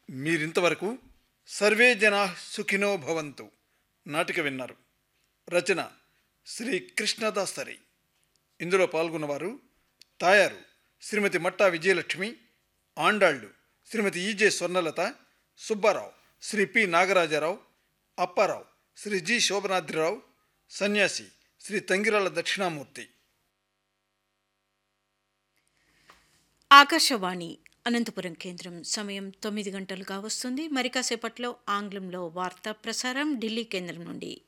మీరింతవరకు సర్వే జనా సుఖినో భవంతు నాటిక విన్నారు రచన శ్రీ కృష్ణదాసరి ఇందులో పాల్గొన్నవారు తాయారు శ్రీమతి మట్టా విజయలక్ష్మి ఆండాళ్ళు శ్రీమతి ఈజే స్వర్ణలత సుబ్బారావు శ్రీ పి నాగరాజారావు అప్పారావు శ్రీ జి శోభనాద్రిరావు సన్యాసి శ్రీ తంగిరాల దక్షిణామూర్తి ఆకాశవాణి అనంతపురం కేంద్రం సమయం తొమ్మిది గంటలుగా వస్తుంది మరి కాసేపట్లో ఆంగ్లంలో వార్తా ప్రసారం ఢిల్లీ కేంద్రం నుండి